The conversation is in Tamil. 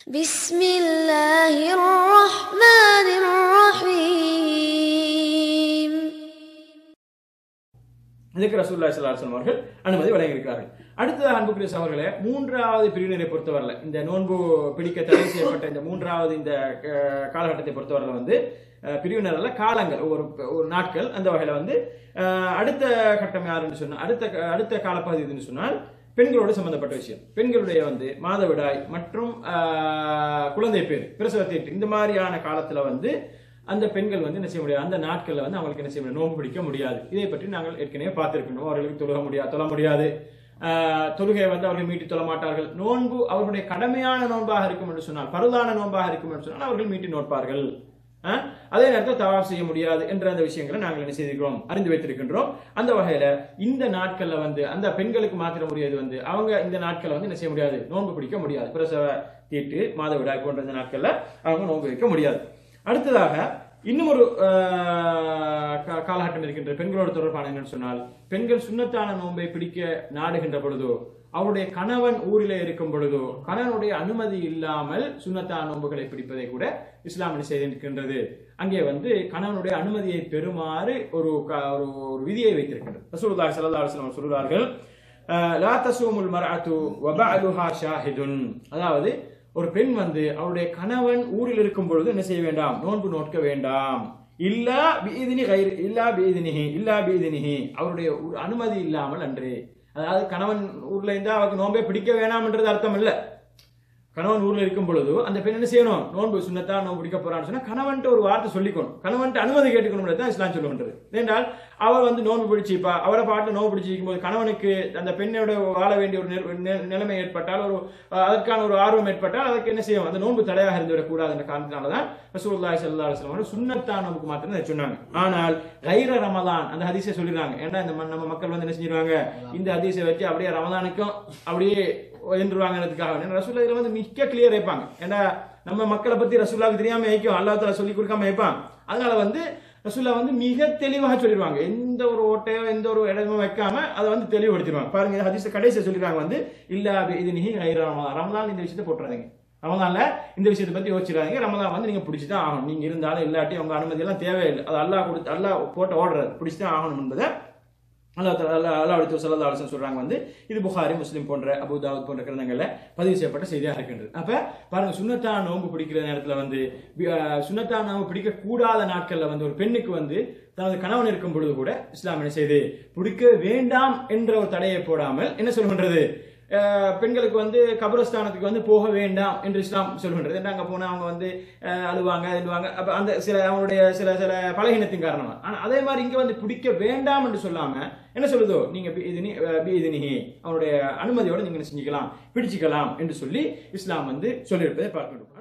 بسم الله الرحمن الرحيم இதுக்கு ரசூல்லா சல்லாஹம் அவர்கள் அனுமதி வழங்கியிருக்கிறார்கள் அடுத்ததாக அன்புக்குரிய சகோதரர்களே மூன்றாவது பிரிவினரை பொறுத்தவரையில இந்த நோன்பு பிடிக்க தடை செய்யப்பட்ட இந்த மூன்றாவது இந்த அஹ், காலகட்டத்தை பொறுத்தவரையில வந்து அஹ், பிரிவினர் அல்ல காலங்கள் ஒரு ஒரு நாட்கள் அந்த வகையில வந்து அஹ், அடுத்த கட்டம் யாருன்னு சொன்னா அடுத்த அடுத்த காலப்பகுதி எதுன்னு சொன்னால் பெண்களோடு சம்பந்தப்பட்ட விஷயம் பெண்களுடைய வந்து மாதவிடாய் மற்றும் ஆஹ், குழந்தை பேர் பிரசவத்தீட்டு இந்த மாதிரியான காலத்துல வந்து அந்த பெண்கள் வந்து என்ன செய்ய முடியாது அந்த நாட்கள்ல வந்து அவங்களுக்கு என்ன செய்ய முடியாது நோன்பு பிடிக்க முடியாது இதை பற்றி நாங்கள் ஏற்கனவே பார்த்திருக்கணும் அவர்களுக்கு தொழுக முடியாது தொழ முடியாது ஆஹ், தொழுகையை வந்து அவர்கள் மீட்டி தொழ மாட்டார்கள் நோன்பு அவர்களுடைய கடமையான நோன்பாக இருக்கும் என்று சொன்னால் பருதான நோன்பாக இருக்கும் என்று சொன்னால் அவர்கள் மீட்டி நோட்பார்கள் ஆஹ், அதே நேரத்தில் தவாப் செய்ய முடியாது என்ற அந்த விஷயங்களை நாங்கள் என்ன செய்திருக்கிறோம் அறிந்து வைத்திருக்கின்றோம் அந்த வகையில இந்த நாட்கள்ல வந்து அந்த பெண்களுக்கு மாத்திரம் உரியது வந்து அவங்க இந்த நாட்கள்ல வந்து என்ன செய்ய முடியாது நோன்பு பிடிக்க முடியாது பிரசவ தீட்டு மாதவிடாய் போன்ற இந்த நாட்கள்ல அவங்க நோன்பு வைக்க முடியாது அடுத்ததாக இன்னும் ஒரு ஆஹ், கா- காலகட்டம் இருக்கின்ற பெண்களோடு தொடர்பான என்னன்னு சொன்னால் பெண்கள் சுண்ணத்தான நோன்பை பிடிக்க நாடுகின்ற பொழுதோ அவருடைய கணவன் ஊரிலே இருக்கும் பொழுதோ கணவனுடைய அனுமதி இல்லாமல் சுண்ணத்தான நோன்புகளை பிடிப்பதை கூட இஸ்லாம் என்ன செய்திருக்கின்றது அங்கே வந்து கணவனுடைய அனுமதியை பெறுமாறு ஒரு க- ஒரு ஒரு விதியை வைத்திருக்கின்றது ரசூலுல்லாஹி ஸல்லல்லாஹு அலைஹி வஸல்லம் சொல்கிறார்கள் அஹ், லா தசூமுல் மர்அத்து வபஅலுஹா ஷாஹிதுன் அதாவது ஒரு பெண் வந்து அவருடைய கணவன் ஊரில் இருக்கும் பொழுது என்ன செய்ய வேண்டாம் நோன்பு நோட்க வேண்டாம் இல்லா பீதினி கைர் இல்லா பீதினிஹி இல்லா பீதினிஹி அவருடைய ஒரு அனுமதி இல்லாமல் அன்று அதாவது கணவன் ஊர்ல இருந்தா அவருக்கு நோன்பே பிடிக்க வேணாம்ன்றது அர்த்தம் இல்ல கணவன் ஊர்ல இருக்கும் பொழுது அந்த பெண் என்ன செய்யணும் நோன்பு சுண்ணத்தா நோன்பு பிடிக்க போறான்னு சொன்னா கணவன்ட்டு ஒரு வார்த்தை சொல்லிக்கணும் கணவன்ட்டு அனுமதி கேட்டுக்கணும் தான் இஸ்லாம் சொல்லுகின்றது ஏனென்றால் அவர் வந்து நோன்பு பிடிச்சிப்பா அவரை பாட்டு நோன்பு பிடிச்சிருக்கும் போது கணவனுக்கு அந்த பெண்ணோட வாழ வேண்டிய ஒரு நில- நி- நிலைமை ஏற்பட்டால் ஒரு அஹ், அதற்கான ஒரு ஆர்வம் ஏற்பட்டால் அதற்கு என்ன செய்யும் அந்த நோன்பு தடையாக இருந்துவிடக் கூடாது என்ற காரணத்தினால தான் ரசூலுல்லாஹி ஸல்லல்லாஹு அலைஹி வஸல்லம் சுன்னத்தா நோன்புக்கு மாத்திரம் இதை சொன்னாங்க ஆனால் கைர ரமலான் அந்த ஹதீஸை சொல்லிடுறாங்க ஏன்னா இந்த ம- நம்ம மக்கள் வந்து என்ன செஞ்சிருவாங்க இந்த ஹதீஸை வச்சு அப்படியே ரமலானுக்கும் அப்படியே என்றுவாங்கிறதுக்காக ஏன்னா ரசூல்லா இதுல வந்து மிக்க கிளியர் வைப்பாங்க ஏன்னா நம்ம மக்களை பத்தி ரசூல்லாவுக்கு தெரியாம வைக்கும் அல்லாஹ் தஆலா சொல்லி கொடுக்காம வைப்பான் அதனால வந்து ரசூல்லா வந்து மிக தெளிவாக சொல்லிடுவாங்க எந்த ஒரு ஓட்டையோ எந்த ஒரு இடமும் வைக்காம அதை வந்து தெளிவுபடுத்திடுவாங்க பாருங்க ஹதீஸ் கடைசியை சொல்லிடுறாங்க வந்து இல்ல இது நீ ரமலான் இந்த விஷயத்தை போட்டுறாதீங்க ரமலான்ல இந்த விஷயத்தை பத்தி யோசிச்சிடாதீங்க ரமலான் வந்து நீங்க பிடிச்சிதான் ஆகணும் நீங்க இருந்தாலும் இல்லாட்டி உங்க அனுமதி எல்லாம் தேவையில்லை அது அல்லாஹ் கொடுத்து அல்லாஹ் போட்ட ஓடுறது பிடிச்சிதான் ஆகணும் என்பதை அல்லாஹ் தஆலா- அல்லாஹ் அல்லாஹ் அடுத்து சல்லல்லாஹு அலைஹி வஸல்லம் சொல்றாங்க வந்து இது புகாரி முஸ்லிம் போன்ற அபூ தாவூத் போன்ற கிரந்தங்கள்ல பதிவு செய்யப்பட்ட செய்தியாக இருக்கின்றது அப்ப பாருங்க சுன்னத்தா நோன்பு பிடிக்கிற நேரத்துல வந்து வி- அஹ், சுன்னத்தா நோன்பு பிடிக்க கூடாத நாட்கள்ல வந்து ஒரு பெண்ணுக்கு வந்து தனது கணவன் இருக்கும் பொழுது கூட இஸ்லாம் என்ன செய்து பிடிக்க வேண்டாம் என்ற ஒரு தடையை போடாமல் என்ன சொல்கின்றது அஹ், பெண்களுக்கு வந்து கபரஸ்தானத்துக்கு வந்து போக வேண்டாம் என்று இஸ்லாம் சொல்கின்றது ஏன்னா அங்க போனா அவங்க வந்து அஹ், அழுவாங்க எழுவாங்க அப்ப அந்த சில அவங்களுடைய சில சில பலகீனத்தின் காரணமா ஆனா அதே மாதிரி இங்க வந்து பிடிக்க வேண்டாம் என்று சொல்லாம என்ன சொல்லுதோ நீங்க பி- இது நீ- அஹ், பி இது நீ அவனுடைய அனுமதியோட நீங்க என்ன செஞ்சுக்கலாம் பிடிச்சிக்கலாம் என்று சொல்லி இஸ்லாம் வந்து சொல்லியிருப்பதை பார்க்கணும்